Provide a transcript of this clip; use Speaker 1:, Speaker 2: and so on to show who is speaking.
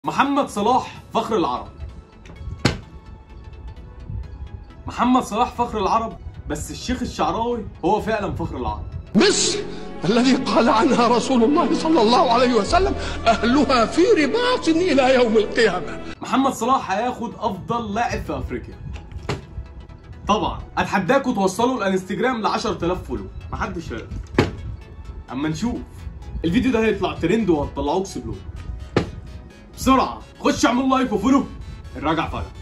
Speaker 1: محمد صلاح فخر العرب محمد صلاح فخر العرب بس الشيخ الشعراوي هو فعلا فخر العرب
Speaker 2: مصر الذي قال عنها رسول الله صلى الله عليه وسلم أهلها في رباط إلى يوم القيامة
Speaker 1: محمد صلاح هياخد افضل لاعب في افريقيا طبعا اتحداكم توصلوا الانستجرام ل 10000 فولو محدش راضي اما نشوف الفيديو ده هيطلع ترند وهتطلعوه اكسبلور بسرعه خش اعمل لايك وفولو الراجع فجأة